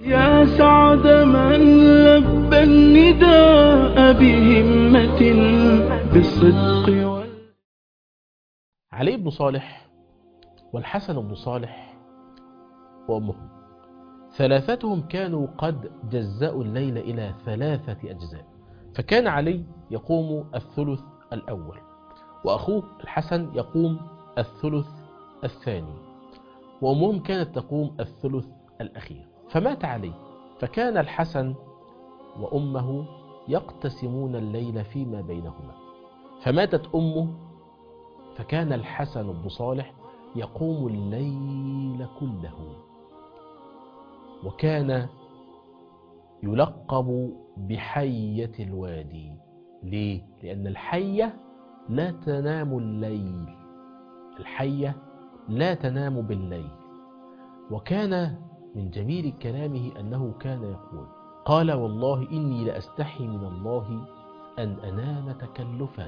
يا سعد من لبى النداء بهمة بالصدق وال... علي بن صالح والحسن بن صالح وأمه ثلاثتهم كانوا قد جزأوا الليل إلى ثلاثة أجزاء فكان علي يقوم الثلث الأول وأخوه الحسن يقوم الثلث الثاني وأمهم كانت تقوم الثلث الأخير فمات علي فكان الحسن وأمه يقتسمون الليل فيما بينهما فماتت أمه فكان الحسن بن صالح يقوم الليل كله وكان يلقب بحية الوادي ليه؟ لأن الحية لا تنام الليل الحية لا تنام بالليل وكان من جميل كلامه أنه كان يقول قال والله إني لأستحي من الله أن أنام تكلفا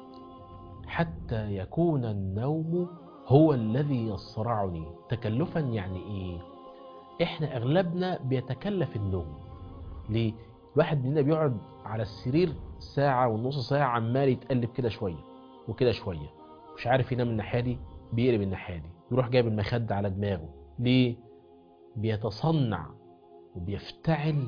حتى يكون النوم هو الذي يصرعني تكلفا يعني إيه إحنا أغلبنا بيتكلف النوم ليه الواحد مننا بيقعد على السرير ساعة ونص ساعة عمال يتقلب كده شوية وكده شوية مش عارف ينام الناحية دي بيقلب الناحية دي يروح جايب المخدة على دماغه ليه بيتصنع وبيفتعل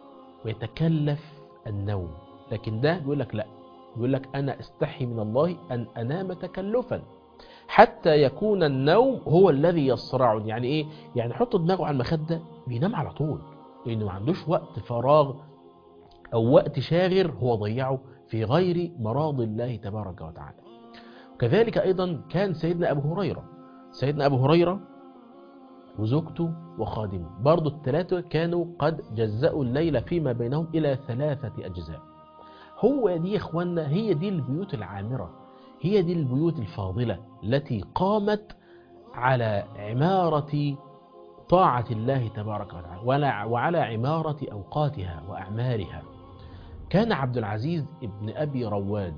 ويتكلف النوم لكن ده بيقول لك لا بيقول لك أنا استحي من الله أن أنام تكلفا حتى يكون النوم هو الذي يصرعني يعني إيه؟ يعني حط دماغه على المخدة بينام على طول لأنه ما عندوش وقت فراغ أو وقت شاغر هو ضيعه في غير مراض الله تبارك وتعالى وكذلك أيضا كان سيدنا أبو هريرة سيدنا أبو هريرة وزوجته وخادمه برضو الثلاثة كانوا قد جزأوا الليل فيما بينهم إلى ثلاثة أجزاء هو دي يا إخوانا هي دي البيوت العامرة هي دي البيوت الفاضلة التي قامت على عمارة طاعة الله تبارك وتعالى وعلى عمارة أوقاتها وأعمارها كان عبد العزيز ابن أبي رواد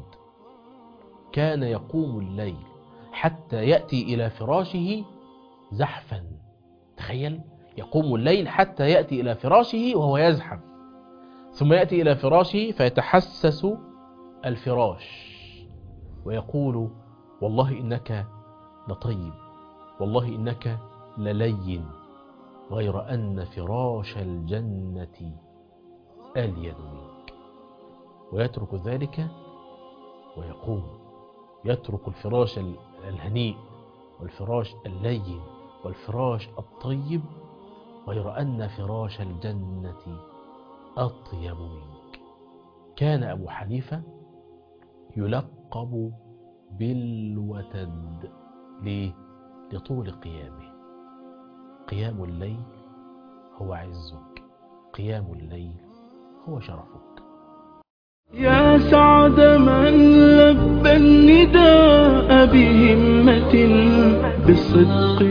كان يقوم الليل حتى يأتي إلى فراشه زحفا تخيل يقوم الليل حتى يأتي إلى فراشه وهو يزحف ثم يأتي إلى فراشه فيتحسس الفراش ويقول والله إنك لطيب والله إنك للين غير أن فراش الجنة ألين منك ويترك ذلك ويقوم يترك الفراش الهنيء والفراش اللين والفراش الطيب غير أن فراش الجنة أطيب منك كان أبو حنيفة يلقب بالوتد ليه؟ لطول قيامه قيام الليل هو عزك قيام الليل هو شرفك يا سعد من لبى النداء بهمة بالصدق